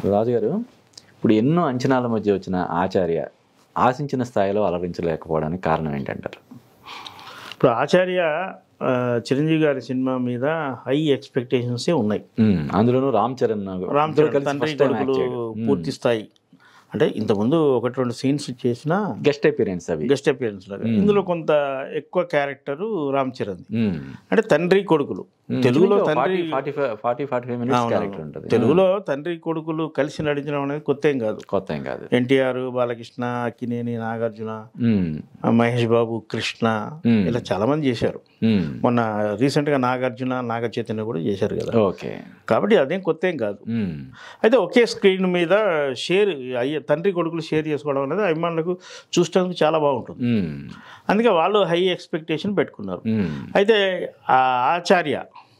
రాజుగారు ఇప్పుడు ఎన్నో అంచనాల మధ్య వచ్చిన ఆచార్య ఆశించిన స్థాయిలో అలరించలేకపోవడానికి కారణం ఏంటంటారు ఇప్పుడు ఆచార్య ఆ, చిరంజీవి గారి సినిమా మీద హై ఎక్స్పెక్టేషన్సే ఉన్నాయి ఉమ్, అందులోనూ రామ్ చరణ్ రామ్ ఇద్దరు చరణ్ కలిసి తండ్రి first time act కొడుకులు చేయడం. పూర్తి స్థాయి అంటే ఇంతకుముందు ఒకటి రెండు సీన్స్ చేసిన గెస్ట్ అపీరెన్స్ అవి గెస్ట్ అపియరెన్స్ లాగా ఇందులో కొంత ఎక్కువ క్యారెక్టర్ రామ్ చరణ్ ఉమ్. అంటే తండ్రి కొడుకులు తెలుగులో తండ్రి forty five forty forty five minutes అవునవును. క్యారెక్టర్ ఉంటుంది తెలుగులో తండ్రి కొడుకులు కలిసి నటించడం అనేది కొత్త ఏం కాదు కొత్త ఏం కాదు ఎన్టీఆర్ బాలకృష్ణ అక్కినేని నాగార్జున ఉమ్, ఆ, మహేష్ బాబు కృష్ణ Hmm. ఇలా చాలా మంది చేశారు ఉమ్, మొన్న రీసెంట్ గా నాగార్జున నాగ చైతన్య కూడా చేశారు కదా ఓకే కాబట్టి అదేం కొత్త ఏం కాదు ఉమ్, అయితే ఒకే స్క్రీన్ మీద షేర్ అయ్యే తండ్రి కొడుకులు షేర్ చేసుకోవడం అనేది అభిమానులకు చూడడానికి చాలా బాగుంటుంది ఉమ్, అందుకే వాళ్ళు హై ఎక్స్పెక్టేషన్ పెట్టుకున్నారు ఉమ్, అయితే ఆ ఆచార్య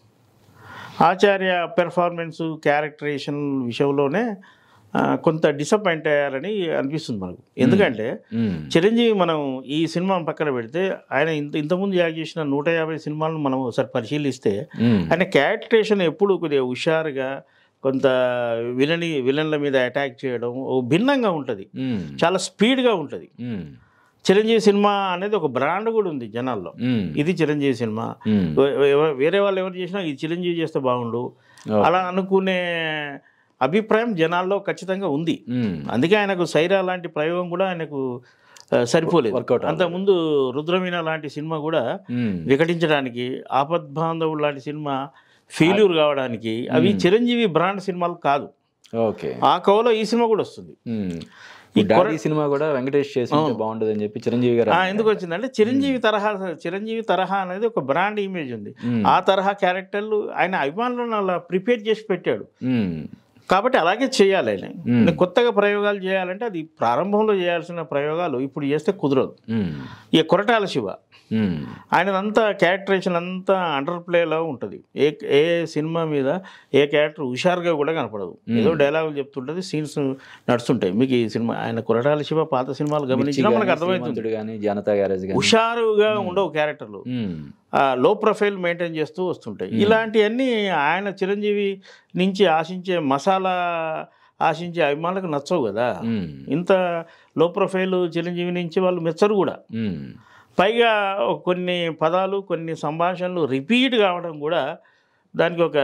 ఆచార్య పెర్ఫార్మెన్స్ క్యారెక్టరేషన్ విషయంలోనే ఆ, కొంత డిసప్పాయింట్ అయ్యారని అనిపిస్తుంది మనకు ఎందుకంటే ఉమ్, చిరంజీవి మనం ఈ సినిమా పక్కన పెడితే ఆయన ఇంత ఇంతకుముందు యాక్ట్ చేసిన నూట యాభై సినిమాలను మనం ఒకసారి పరిశీలిస్తే ఉమ్, ఆయన క్యారెక్టరేషన్ ఎప్పుడు కొద్దిగా హుషారుగా కొంత విలని విలన్ల మీద అటాక్ చేయడం ఓ భిన్నంగా ఉంటుంది ఉమ్, చాలా స్పీడ్గా ఉంటుంది ఉమ్, చిరంజీవి సినిమా అనేది ఒక బ్రాండ్ కూడా ఉంది జనాల్లో ఉమ్, ఇది చిరంజీవి సినిమా ఉమ్, వే- వే- వేరే వాళ్ళు ఎవరు చేసినా ఇది చిరంజీవి చేస్తే బాగుండు అలా అనుకునే అభిప్రాయం జనాల్లో ఖచ్చితంగా ఉంది ఉమ్, అందుకే ఆయనకు సైరా లాంటి ప్రయోగం కూడా ఆయనకు ఆ, సరిపోలేదు Workout అంతకుముందు రుద్రమీన లాంటి సినిమా కూడా ఉమ్, వికటించడానికి ఆపద్బాంధవుడు లాంటి సినిమా ఫెయిల్యూర్ కావడానికి అవి చిరంజీవి బ్రాండ్ సినిమాలు కాదు ఓకే ఆ కవలో ఈ సినిమా కూడా వస్తుంది ఉమ్. ఈ డాడీ సినిమా కూడా వెంకటేష్ చేసి ఉంటే బాగుంటుంది అని చెప్పి చిరంజీవి గారు ఆ, ఎందుకు వచ్చిందంటే చిరంజీవి తరహా చిరంజీవి తరహా అనేది ఒక బ్రాండ్ ఇమేజ్ ఉంది మ్మ్. ఆ తరహా క్యారెక్టర్లు ఆయన అభిమానులను అలా ప్రిపేర్ చేసి పెట్టాడు ఉమ్, కాబట్టి అలాగే చేయాలి ఆయన మ్మ్. ఇంకా కొత్తగా ప్రయోగాలు చేయాలంటే అది ప్రారంభంలో చేయాల్సిన ప్రయోగాలు ఇప్పుడు చేస్తే కుదరదు ఉమ్, ఇక కొరటాల శివ ఉమ్, ఆయనదంతా క్యారెక్టరేషన్ అంతా అండర్ ప్లేలో ఉంటుంది ఏ ఏ సినిమా మీద ఏ క్యారెక్టర్ హుషారుగా కూడా కనపడదు ఏదో డైలాగులు చెప్తుంటుంది సీన్స్ నడుస్తుంటాయి మీకు ఈ సినిమా ఆయన కొరటాల శివ పాత సినిమాలు గమనించినా మనకు అర్థమవుతుంది శ్రీమంతుడు కానీ జనతా గ్యారేజ్ కానీ హుషారుగా ఉండవు క్యారెక్టర్లు ఉమ్, లో ప్రొఫైల్ మెయింటైన్ చేస్తూ వస్తుంటాయి ఇలాంటివన్నీ ఆయన చిరంజీవి నుంచి ఆశించే మసాలా ఆశించే అభిమానులకు నచ్చవు కదా ఉమ్, ఇంత లో ప్రొఫైల్ చిరంజీవి నుంచి వాళ్ళు మెచ్చరు కూడా ఉమ్, పైగా కొన్ని పదాలు కొన్ని సంభాషణలు రిపీట్ కావడం కూడా దానికి ఒక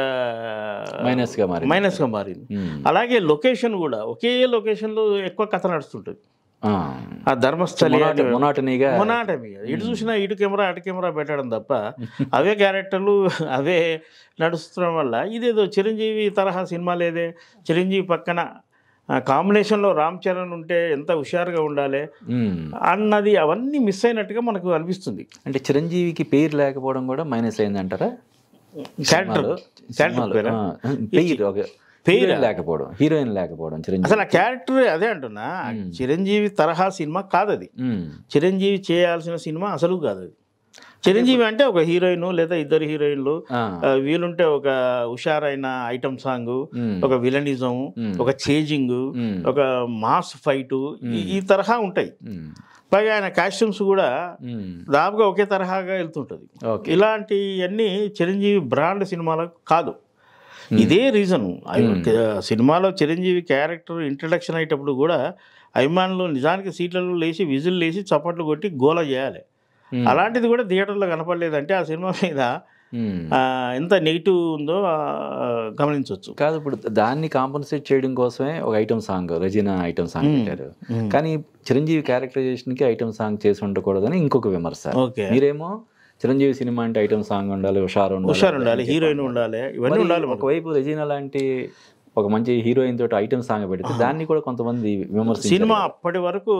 మైనస్ గా మారింది. మైనస్గా మారింది ఉమ్, అలాగే లొకేషన్ కూడా ఒకే లొకేషన్లో ఎక్కువ కథ నడుస్తుంటుంది ఆ, ఆ ధర్మస్థలి మొనాట- అని- మొనాటనీగా మొనాటమీ ఇటు చూసినా ఇటు కెమెరా అటు కెమెరా పెట్టడం తప్ప అవే క్యారెక్టర్లు అవే నడుస్తుండడం వల్ల ఇదేదో చిరంజీవి తరహా సినిమా లేదే చిరంజీవి పక్కన ఆ, కాంబినేషన్లో రామ్ చరణ్ ఉంటే ఎంత హుషారుగా ఉండాలి ఉమ్, అన్నది అవన్నీ మిస్ అయినట్టుగా మనకు అనిపిస్తుంది అంటే చిరంజీవికి పేరు లేకపోవడం కూడా మైనస్ అయిందంటారా క్యారెక్టర్ సినిమాలో? క్యారెక్టర్ సినిమాలో, పేరా ఆ, పేరు ఒక హీరోయిన్ లేకపోవడం హీరోయిన్ లేకపోవడం చిరంజీవి అసలు ఆ క్యారెక్టర్ అదే అంటున్నా చిరంజీవి తరహా సినిమా కాదు అది ఉమ్, చిరంజీవి చేయాల్సిన సినిమా అసలు కాదు అది చిరంజీవి అంటే ఒక హీరోయిన్ లేదా ఇద్దరు హీరోయిన్లు ఆ, ఆ, వీలుంటే ఒక హుషారైన ఐటమ్ సాంగ్ ఉమ్, ఒక విలనిజం Hmm. ఒక చేజింగ్ ఉమ్, ఒక మాస్ ఫైట్ ఈ తరహా ఉంటాయి ఉమ్, పైగా ఆయన కాస్ట్యూమ్స్ కూడా ఉమ్, దాదాపుగా ఒకే తరహాగా వెళ్తుంటుంది ఓకే ఇలాంటివన్నీ చిరంజీవి బ్రాండ్ సినిమాలకు కాదు ఇదే రీజన్ సినిమాలో చిరంజీవి క్యారెక్టర్ ఇంట్రడక్షన్ అయ్యేటప్పుడు కూడా అభిమానులు నిజానికి సీట్లలో లేచి విజిల్ లేచి చప్పట్లు కొట్టి గోల చేయాలి Hmm. అలాంటిది కూడా థియేటర్లో కనపడలేదంటే ఆ సినిమా మీద ఉమ్. ఆ, ఎంత నెగిటివ్ ఉందో ఆ, గమనించవచ్చు కాదు ఇప్పుడు దాన్ని కాంపన్సేట్ చేయడం కోసమే ఒక item song Regina item song పెట్టారు కానీ చిరంజీవి క్యారెక్టరైజేషన్ కి ఐటమ్ సాంగ్ చేసి ఉండకూడదని ఇంకొక విమర్శ ఓకే మీరేమో చిరంజీవి సినిమా అంటే ఐటమ్ సాంగ్ ఉండాలి హుషారు ఉండాలి హుషారు ఉండాలి హీరోయిన్ ఉండాలి ఇవన్నీ మరి ఉండాలి మనకు. ఒకవైపు రెజినా లాంటి ఒక మంచి హీరోయిన్ తోటి ఐటమ్ సాంగ్ పెడితే దాన్ని కూడా కొంతమంది విమర్శించారు సినిమా అప్పటి వరకు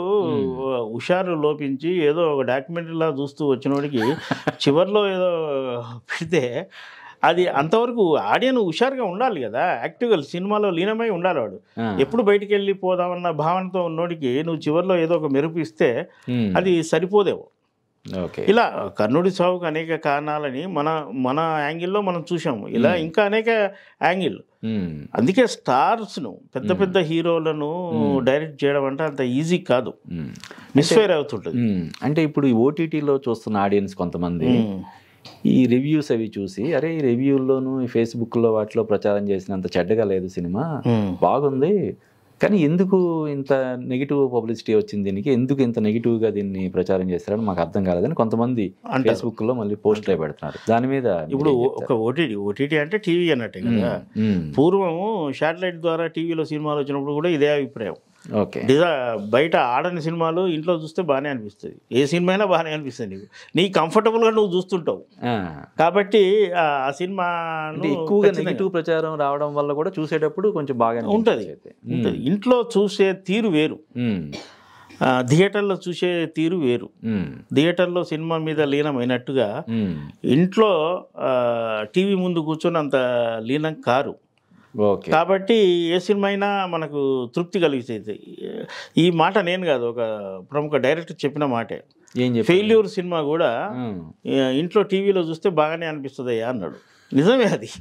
హుషారు లోపించి ఏదో ఒక డాక్యుమెంటరీలా చూస్తూ వచ్చినోడికి చివర్లో ఏదో పెడితే అది అంతవరకు ఆడియన్ హుషారుగా ఉండాలి కదా యాక్టివ్గా సినిమాలో లీనమై ఉండాలి వాడు ఆ. ఎప్పుడు బయటికి వెళ్ళి పోదామన్న భావనతో ఉన్నోడికి నువ్వు చివర్లో ఏదో ఒక మెరుపు ఇస్తే ఉమ్. అది సరిపోదేమో ఓకే ఇలా కర్ణుడి సావుకు అనేక కారణాలని మన మన యాంగిల్లో మనం చూసాము ఇలా ఇంకా అనేక యాంగిల్ ఉమ్. అందుకే స్టార్స్ను పెద్ద పెద్ద హీరోలను డైరెక్ట్ చేయడం అంటే అంత ఈజీ కాదు ఉమ్. మిస్ఫైర్ అవుతుంటుంది ఉమ్. అంటే ఇప్పుడు ఈ ఓటీటీలో చూస్తున్న ఆడియన్స్ కొంతమంది ఉమ్. ఈ రివ్యూస్ అవి చూసి అరే ఈ రివ్యూల్లోనూ ఈ ఫేస్బుక్లో వాటిలో ప్రచారం చేసినంత చెడ్డగా లేదు సినిమా ఉమ్. బాగుంది కానీ ఎందుకు ఇంత నెగిటివ్ పబ్లిసిటీ వచ్చింది దీనికి ఎందుకు ఇంత నెగిటివ్గా దీన్ని ప్రచారం చేస్తారని మాకు అర్థం కాలేదని కొంతమంది అంటారు. ఫేస్బుక్లో మళ్ళీ పోస్టులు పెడుతున్నారు దాని మీద ఇప్పుడు ఒక ఓటీటీ ఓటీటీ అంటే టీవీ అన్నట్టే కదా మ్మ్. పూర్వము శాటిలైట్ ద్వారా టీవీలో సినిమాలు వచ్చినప్పుడు కూడా ఇదే అభిప్రాయం ఓకే డిజా బయట ఆడని సినిమాలు ఇంట్లో చూస్తే బాగానే అనిపిస్తుంది ఏ సినిమా అయినా బాగానే అనిపిస్తుంది నీకు నీ కంఫర్టబుల్గా నువ్వు చూస్తుంటావు ఆ. కాబట్టి ఆ ఆ సినిమా అంటే ఎక్కువగా నెగిటివ్ ప్రచారం రావడం వల్ల కూడా చూసేటప్పుడు కొంచెం బాగా ఉంటుంది ఉంటుంది ఇంట్లో చూసే తీరు వేరు ఆ, థియేటర్లో చూసే తీరు వేరు థియేటర్లో సినిమా మీద లీనమైనట్టుగా ఇంట్లో ఆ, టీవీ ముందు కూర్చొని అంత లీనం కారు ఓకే కాబట్టి ఏ సినిమా అయినా మనకు తృప్తి కలిగిస్తుంది ఈ మాట నేను కాదు ఒక ప్రముఖ డైరెక్టర్ చెప్పిన మాటే ఏం చెప్పి ఫెయిల్యూర్ సినిమా కూడా ఆ, ఇంట్లో టీవీలో చూస్తే బాగానే అనిపిస్తుంది అయ్యా అన్నాడు నిజమే అది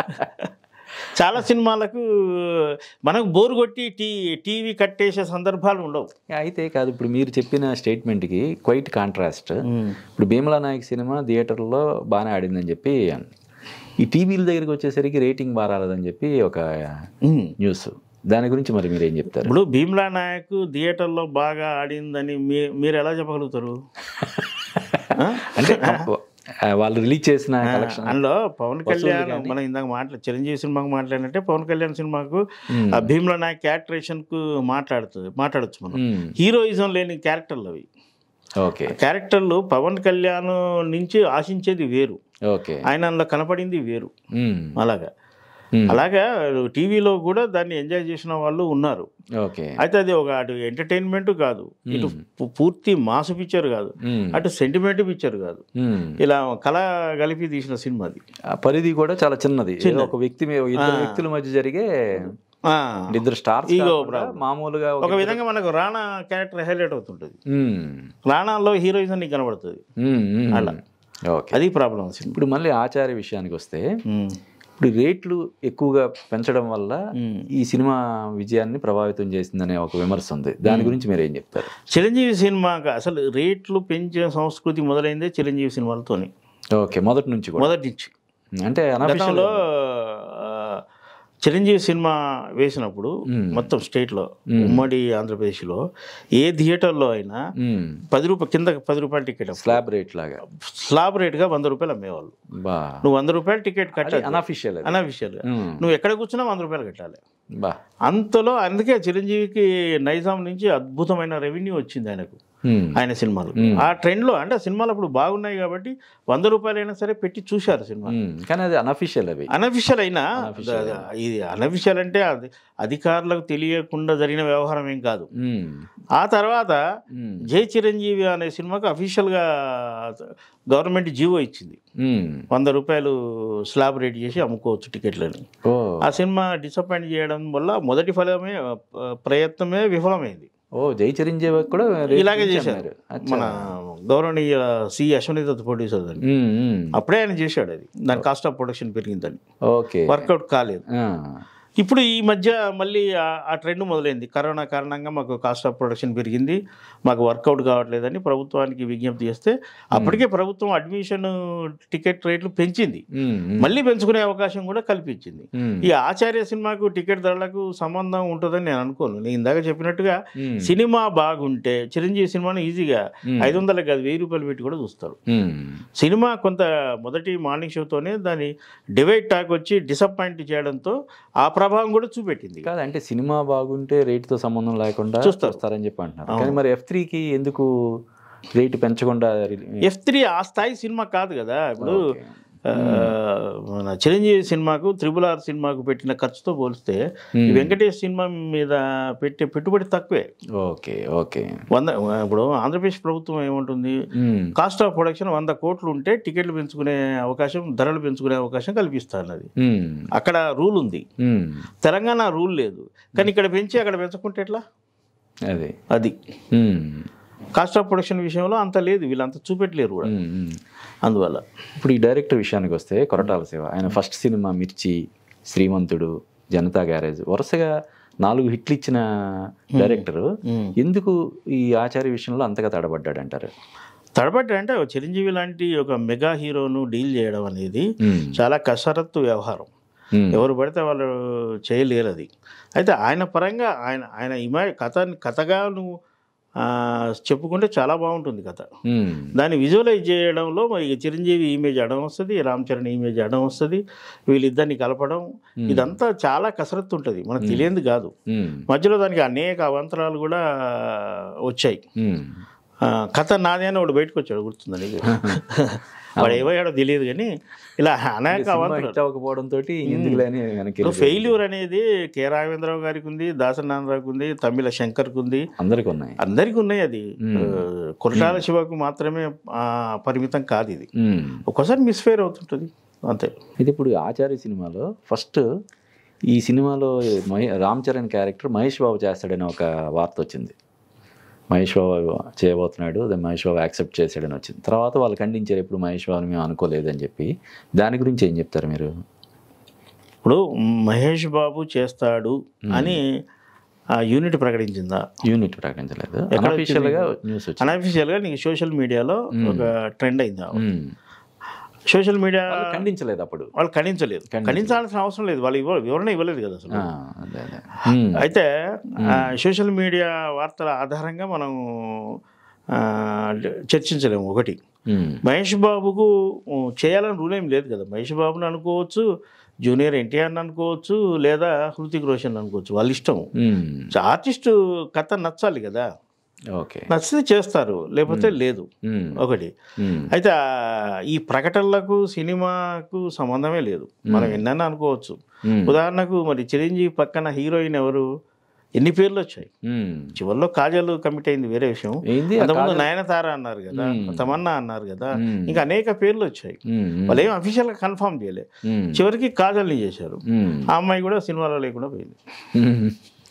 చాలా సినిమాలకు మనకు బోరు కొట్టి టీ టీవీ కట్టేసే సందర్భాలు ఉండవు అయితే కాదు ఇప్పుడు మీరు చెప్పిన స్టేట్మెంట్కి క్వైట్ కాంట్రాస్ట్ ఇప్పుడు భీమలా నాయక్ సినిమా థియేటర్లో బాగానే ఆడిందని చెప్పి ఈ టీవీల దగ్గరికి వచ్చేసరికి రేటింగ్ బాగా రాలేదని చెప్పి ఒక న్యూస్ దాని గురించి మరి మీరు ఏం చెప్తారు ఇప్పుడు భీమ్లా నాయక్ థియేటర్లో బాగా ఆడిందని మీ మీరు ఎలా చెప్పగలుగుతారు ఆ? అంటే ఆ, వాళ్ళు రిలీజ్ చేసిన కలెక్షన్ అందులో పవన్ కళ్యాణ్ మనం ఇందాక మాట్లా చిరంజీవి సినిమాకు మాట్లాడినట్టే పవన్ కళ్యాణ్ సినిమాకు ఆ భీమ్లా నాయక్ క్యారెక్టరేషన్ కు మాట్లాడుతుంది మాట్లాడొచ్చు మనం హీరోయిజం లేని క్యారెక్టర్లు అవి ఓకే క్యారెక్టర్లు పవన్ కళ్యాణ్ నుంచి ఆశించేది వేరు ఓకే ఆయన అందులో కనపడింది వేరు మ్మ్. అలాగా మ్మ్. అలాగా టీవీలో కూడా దాన్ని ఎంజాయ్ చేసిన వాళ్ళు ఉన్నారు ఓకే అయితే అది ఒక అటు ఎంటర్టైన్మెంట్ కాదు ఇటు పు- పూర్తి మాసు పిక్చర్ కాదు మ్మ్. అటు సెంటిమెంట్ పిక్చర్ కాదు మ్మ్. ఇలా కళ కలిపి తీసిన సినిమా అది ఆ పరిధి కూడా చాలా చిన్నది ఏదో ఒక వ్యక్తి మీ- ఇద్దరు వ్యక్తుల మధ్య జరిగే ఆ, ఇద్దరు స్టార్స్ Ego కాకుండా మామూలుగా ఒక- ఒక విధంగా మనకు రాణా క్యారెక్టర్ హైలైట్ అవుతుంటుంది మ్మ్. రాణాలో హీరోయిజం నీకు కనబడుతుంది మ్మ్. మ్మ్. అలా. ఓకే అది ప్రాబ్లం సినిమా ఇప్పుడు మళ్ళీ ఆచార్య విషయానికి వస్తే ఇప్పుడు రేట్లు ఎక్కువగా పెంచడం వల్ల ఈ సినిమా విజయాన్ని ప్రభావితం చేసిందనే ఒక విమర్శ ఉంది దాని గురించి మీరు ఏం చెప్తారు చిరంజీవి సినిమాకి అసలు రేట్లు పెంచే సంస్కృతి మొదలైందే చిరంజీవి సినిమాలతోని ఓకే మొదటి నుంచి కూడా మొదటి నుంచి అంటే అనఫిషియల్ గతంలో ఆ, చిరంజీవి సినిమా వేసినప్పుడు మొత్తం స్టేట్లో ఉమ్మడి ఆంధ్రప్రదేశ్లో ఏ థియేటర్లో అయినా పది రూపాయలు కింద పది రూపాయల టికెట్ అప్పుడు. స్లాబ్ రేట్ లాగా స్లాబ్ రేట్గా వంద రూపాయలు అమ్మేవాళ్ళు బా నువ్వు వంద రూపాయలు టికెట్ కట్టాలి అనఫిషియల్ అన్న విషయాలు నువ్వు ఎక్కడ కూర్చున్నా వంద రూపాయలు కట్టాలి బా అంతలో అందుకే చిరంజీవికి నైజాం నుంచి అద్భుతమైన రెవెన్యూ వచ్చింది ఆయనకు మ్మ్. ఆయన సినిమాలు ఆ ట్రెండ్లో అంటే ఆ సినిమాలు అప్పుడు బాగున్నాయి కాబట్టి వంద రూపాయలు అయినా సరే పెట్టి చూశారు సినిమా మ్మ్. కానీ అది అనఫిషియల్ అవి అనఫిషియల్ అయినా ఇది అనఫిషియల్ అంటే అది అధికారులకు తెలియకుండా జరిగిన వ్యవహారం ఏం కాదు మ్మ్. ఆ తర్వాత మ్మ్. జై చిరంజీవి అనే సినిమాకు అఫీషియల్గా గవర్నమెంట్ జీవో ఇచ్చింది మ్మ్. వంద రూపాయలు స్లాబ్ రేట్ చేసి అమ్ముకోవచ్చు టికెట్లని ఓ ఆ సినిమా డిసప్పాయింట్ చేయడం వల్ల మొదటి ఫలమే ఆ, ప్రయత్నమే విఫలమైంది ఓ జై చిరంజీవి కూడా రేట్ ఇలాగే పెంచి చేశారు అమ్మారు. మన గౌరవనీయ సి అశ్వనీ దత్ ప్రొడ్యూసర్ దాన్ని మ్మ్. మ్మ్. అప్పుడే ఆయన చేశాడు అది దాని కాస్ట్ ఆఫ్ ప్రొడక్షన్ పెరిగిందని ఓకే వర్కౌట్ కాలేదు ఆ. ఇప్పుడు ఈ మధ్య మళ్ళీ ఆ- ఆ ట్రెండ్ మొదలైంది కరోనా కారణంగా మాకు కాస్ట్ ఆఫ్ ప్రొడక్షన్ పెరిగింది మాకు వర్కౌట్ కావట్లేదని ప్రభుత్వానికి విజ్ఞప్తి చేస్తే అప్పటికే ప్రభుత్వం అడ్మిషన్ టికెట్ రేట్లు పెంచింది మ్మ్. మ్మ్. మళ్ళీ పెంచుకునే అవకాశం కూడా కల్పించింది మ్మ్. ఈ ఆచార్య సినిమాకు టికెట్ ధరలకు సంబంధం ఉంటుందని నేను అనుకోను నేను ఇందాక చెప్పినట్టుగా మ్మ్. సినిమా బాగుంటే చిరంజీవి సినిమాని ఈజీగా ఐదు వందలకు కాదు వెయ్యి రూపాయలు పెట్టి కూడా చూస్తారు మ్మ్. సినిమా కొంత మొదటి మార్నింగ్ షోతోనే దాని డివైడ్ టాక్ వచ్చి డిసప్పాయింట్ చేయడంతో ఆ ప్రభావం కూడా చూపెట్టింది కాదు అంటే సినిమా బాగుంటే రేటుతో సంబంధం లేకుండా చూస్తారు. చూస్తారని చెప్పి అంటున్నారు కానీ మరి ఎఫ్ త్రీకి ఎందుకు రేటు పెంచకుండా రిలీ- ఎఫ్ త్రీ ఆ స్థాయి సినిమా కాదు కదా ఇప్పుడు ఓకే. ఆ, మన చిరంజీవి సినిమాకు త్రిబుల్ ఆర్ సినిమాకు పెట్టిన ఖర్చుతో పోలిస్తే ఈ మ్మ్. వెంకటేష్ సినిమా మీద పెట్టే పెట్టుబడి తక్కువే ఓకే ఓకే వంద ఇప్పుడు ఆంధ్రప్రదేశ్ ప్రభుత్వం ఏముంటుంది మ్మ్. కాస్ట్ ఆఫ్ ప్రొడక్షన్ వంద కోట్లు ఉంటే టికెట్లు పెంచుకునే అవకాశం ధరలు పెంచుకునే అవకాశం కల్పిస్తా అన్నది మ్మ్. అక్కడ రూల్ ఉంది మ్మ్. తెలంగాణ రూల్ లేదు కానీ ఇక్కడ పెంచి అక్కడ పెంచుకుంటే ఎట్లా అదే అది మ్మ్. కాస్ట్ ఆఫ్ ప్రొడక్షన్ విషయంలో అంత లేదు వీళ్ళంతా చూపెట్టలేరు కూడా మ్మ్. మ్మ్. అందువల్ల ఇప్పుడు ఈ డైరెక్టర్ విషయానికి వస్తే కొరటాల శివ ఆయన ఫస్ట్ సినిమా మిర్చి శ్రీమంతుడు జనతా గ్యారేజ్ వరుసగా నాలుగు హిట్లు ఇచ్చిన డైరెక్టర్ మ్మ్. ఎందుకు ఈ ఆచార్య విషయంలో అంతగా తడబడ్డాడు అంటారు తడబట్టి అంటే ఒక చిరంజీవి లాంటి ఒక మెగా హీరోను డీల్ చేయడం అనేది ఉమ్, చాలా కసరత్తు వ్యవహారం ఉమ్, ఎవరు పడితే వాళ్ళు చేయలేరు అది అయితే ఆయన పరంగా ఆయన ఆయన ఇమా కథ కథగా నువ్వు ఆ, చెప్పుకుంటే చాలా బాగుంటుంది కథ ఉమ్, దాన్ని విజువలైజ్ చేయడంలో మరి చిరంజీవి ఇమేజ్ అడం వస్తుంది రామ్ చరణ్ ఇమేజ్ అడం వస్తుంది వీళ్ళిద్దరిని కలపడం ఇదంతా చాలా కసరత్తు ఉంటుంది మనకు తెలియంది కాదు ఉమ్, మధ్యలో దానికి అనేక అవంతరాలు కూడా వచ్చాయి ఉమ్. ఆ, కథ నాదే అని వాడు బయటకు వచ్చాడు గుర్తుందా నీకు వాడు ఏమయ్యాడో తెలియదు కానీ ఇలా అనేక సినిమా అవంతరాలు హిట్ అవ్వకపోవడంతో ఎందుకులే అని వెనక్కి వెళ్ళిపోయాడు. ఫెయిల్యూర్ అనేది కె రాఘవేంద్రరావు గారికి ఉంది దాసనారాయణరావుకి ఉంది తమిళ శంకర్కి ఉంది అందరికి ఉన్నాయి అందరికీ ఉన్నాయి అది ఆ, కొరటాల శివకు మాత్రమే ఆ, పరిమితం కాదు ఇది ఉమ్. ఒక్కోసారి మిస్ఫేర్ అవుతుంటుంది అంతే ఇది ఇప్పుడు ఆచార్య సినిమాలో ఫస్ట్ ఈ సినిమాలో మహే రామ్ చరణ్ క్యారెక్టర్ మహేష్ బాబు చేస్తాడని ఒక వార్త వచ్చింది మహేష్ బాబు చేయబోతున్నాడు అది మహేష్ బాబు యాక్సెప్ట్ చేశాడని వచ్చింది తర్వాత వాళ్ళు ఖండించారు ఇప్పుడు మహేష్ బాబుని మేము అనుకోలేదని చెప్పి దాని గురించి ఏం చెప్తారు మీరు ఇప్పుడు మహేష్ బాబు చేస్తాడు అని ఆ యూనిట్ ప్రకటించిందా యూనిట్ ప్రకటించలేదు అనఫీషియల్గా న్యూస్ వచ్చింది అన్అఫీషియల్గా నీకు సోషల్ మీడియాలో ఒక ట్రెండ్ అయింది ఉమ్. సోషల్ మీడియా వాళ్ళు ఖండించలేదు అప్పుడు వాళ్ళు ఖండించలేదు ఖండించాల్సిన అవసరం లేదు వాళ్ళు ఇవ్వ వివరణ ఇవ్వలేదు కదా అసలు ఆ, అదే అదే ఉమ్. అయితే ఆ, సోషల్ మీడియా వార్తల ఆధారంగా మనం ఆ, చర్చించలేము ఒకటి ఉమ్. మహేష్ బాబుకు ఉ, చేయాలని రూల్ ఏం లేదు కదా మహేష్ బాబుని అనుకోవచ్చు జూనియర్ ఎన్టీఆర్ని అనుకోవచ్చు లేదా హృతిక్ రోషన్ అనుకోవచ్చు వాళ్ళ ఇష్టం ఉమ్. ఆర్టిస్టు కథ నచ్చాలి కదా ఓకే నచ్చితే చేస్తారు లేకపోతే లేదు ఉమ్. ఒకటి ఉమ్. అయితే ఆ, ఈ ప్రకటనలకు సినిమాకు సంబంధమే లేదు మనం ఎన్నైనా అనుకోవచ్చు ఉమ్. ఉదాహరణకు మరి చిరంజీవి పక్కన హీరోయిన్ ఎవరు ఎన్ని పేర్లు వచ్చాయి ఉమ్. చివరిలో కాజల్ కమిట్ అయింది వేరే విషయం ఏంది ఆ అంతకుముందు నయనతార అన్నారు కదా తమన్నా అన్నారు కదా ఇంకా అనేక పేర్లు వచ్చాయి ఉమ్. ఉమ్. వాళ్ళు ఏం అఫీషియల్గా కన్ఫర్మ్ చేయలే ఉమ్. చివరికి కాజల్ని చేశారు ఉమ్. ఆ అమ్మాయి కూడా సినిమాలో లేకుండా పోయింది మ్మ్.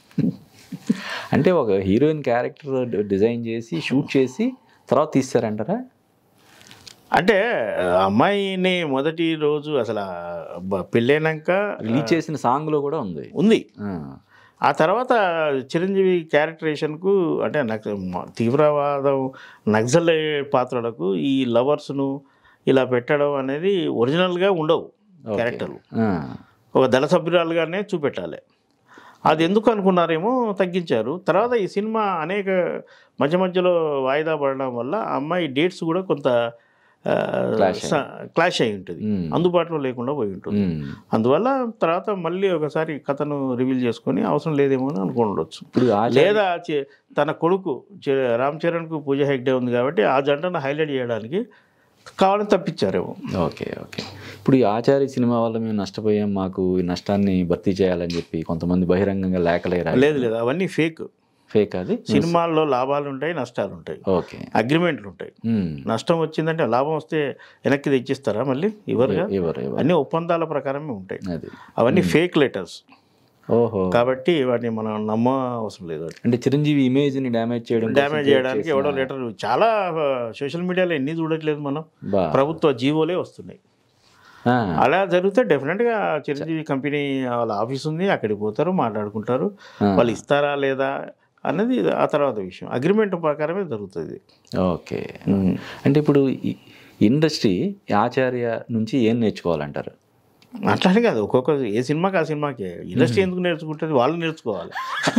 అంటే ఒక హీరోయిన్ క్యారెక్టర్ డిజైన్ చేసి షూట్ చేసి తర్వాత తీస్తారంటారా అంటే ఆ అమ్మాయిని మొదటి రోజు అసలు ఆ బ- పెళ్ళైనాక రిలీజ్ చేసిన సాంగ్ లో కూడా ఉంది ఉంది ఆ. ఆ తర్వాత చిరంజీవి క్యారెక్టరేషన్కు అంటే నక్ తీవ్రవాదం నక్సల్ పాత్రలకు ఈ లవర్స్ను ఇలా పెట్టడం అనేది ఒరిజినల్గా ఉండవు క్యారెక్టర్లు ఆ. ఒక దళ సభ్యురాలుగానే చూపెట్టాలి అది ఎందుకు అనుకున్నారేమో తగ్గించారు తర్వాత ఈ సినిమా అనేక మధ్య మధ్యలో వాయిదా పడడం వల్ల ఆ అమ్మాయి డేట్స్ కూడా కొంత ఆ, Clash స- క్లాష్ అయి ఉంటుంది మ్మ్. అందుబాటులో లేకుండా పోయి ఉంటుంది మ్మ్. అందువల్ల తర్వాత మళ్ళీ ఒకసారి కథను రివీల్ చేసుకొని అవసరం లేదేమో అని అనుకుండొచ్చు ఇప్పుడు ఆ లేదా చి- తన కొడుకు చి- రామ్ చరణ్కు పూజ హెగ్డే ఉంది కాబట్టి ఆ జంటను హైలైట్ చేయడానికి కావాలని తప్పించారేమో ఓకే ఓకే ఇప్పుడు ఈ ఆచార్య సినిమా వల్ల మేము నష్టపోయాం మాకు ఈ నష్టాన్ని భర్తీ చేయాలని చెప్పి కొంతమంది బహిరంగంగా లేఖలేరా లేదు లేదు అవన్నీ ఫేక్ ఫేక్ అది సినిమాల్లో లాభాలు ఉంటాయి నష్టాలు ఉంటాయి ఓకే అగ్రిమెంట్లు ఉంటాయి మ్మ్. నష్టం వచ్చిందంటే లాభం వస్తే వెనక్కి తెచ్చిస్తారా మళ్ళీ ఇవ్వరుగా ఎవరు ఎవరు అన్ని ఒప్పందాల ప్రకారమే ఉంటాయి అది అవన్నీ ఫేక్ లెటర్స్ ఓహో కాబట్టి వాటిని మనం నమ్మ అవసరం లేదు అంటే చిరంజీవి ఇమేజ్ ని డ్యామేజ్ చేయడం కోసం డ్యామేజ్ చేయడానికి ఎవడో లెటర్ చాలా సోషల్ మీడియాలో ఎన్ని చూడట్లేదు మనం బా ప్రభుత్వ జీవోలే వస్తున్నాయి ఆ. అలా జరిగితే డెఫినెట్గా చిరంజీవి కంపెనీ వాళ్ళ ఆఫీస్ ఉంది అక్కడికి పోతారు మాట్లాడుకుంటారు ఆ. వాళ్ళు ఇస్తారా లేదా అన్నది ఆ తర్వాత విషయం అగ్రిమెంట్ ప్రకారమే జరుగుతుంది ఓకే అంటే ఇప్పుడు ఈ ఇండస్ట్రీ ఆచార్య నుంచి ఏం నేర్చుకోవాలంటారు అట్లానే కాదు ఒక్కొక్క ఏ సినిమాకి ఆ సినిమాకి ఇండస్ట్రీ ఎందుకు నేర్చుకుంటుంది వాళ్ళు నేర్చుకోవాలి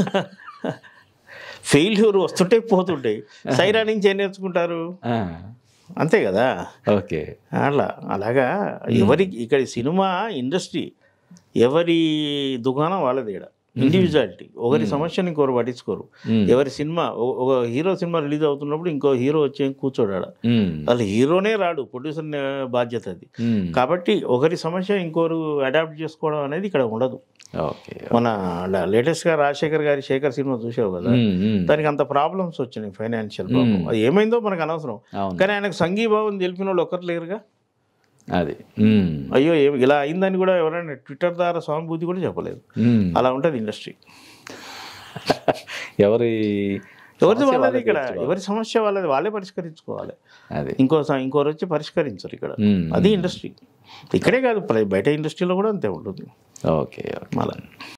ఫెయిల్యూర్ వస్తుంటే పోతుంటాయి సైరా నుంచి ఏం నేర్చుకుంటారు ఆ, అంతే కదా ఓకే అలా అలాగా ఎవరి ఇక్కడ సినిమా ఇండస్ట్రీ ఎవరి దుకాణం వాళ్ళది ఇక్కడ ఇండివిజువాలిటీ ఒకరి సమస్యని ఇంకొకరు పట్టించుకోరు మ్మ్. ఎవరి సినిమా ఒక- ఒక హీరో సినిమా రిలీజ్ అవుతున్నప్పుడు ఇంకో హీరో వచ్చి కూర్చోడాడ మ్మ్. అసలు హీరోనే రాడు ప్రొడ్యూసర్ బాధ్యత అది మ్మ్. కాబట్టి ఒకరి సమస్య ఇంకోరు అడాప్ట్ చేసుకోవడం అనేది ఇక్కడ ఉండదు ఓకే మన లేటెస్ట్గా రాజశేఖర్ గారి శేఖర్ సినిమా చూసావు కదా మ్మ్. మ్మ్. దానికి అంత ప్రాబ్లమ్స్ వచ్చినాయి ఫైనాన్షియల్ ప్రాబ్లమ్ అది ఏమైందో మనకు అనవసరం అవును కానీ ఆయనకు సంఘీభావం తెలిపిన వాళ్ళు ఒకరు లేరుగా అది మ్మ్. అయ్యో ఏం- ఇలా అయిందని కూడా ఎవరైనా ట్విట్టర్ ద్వారా సానుభూతి కూడా చెప్పలేదు మ్మ్. అలా ఉంటుంది ఇండస్ట్రీ ఎవరి ఎవరిది సమస్య వాళ్ళది వాళ్ళే ఇక్కడ తీర్చుకోవాలి. ఎవరి సమస్య వాళ్ళది వాళ్ళే పరిష్కరించుకోవాలి అది ఇంకో స- ఇంకోరు వచ్చి పరిష్కరించరు ఇక్కడ మ్మ్. అది ఇండస్ట్రీ ఇక్కడే కాదు ప్ర- బయట ఇండస్ట్రీలో కూడా అంతే ఉంటుంది ఓకే ఓకే మళ్ళీ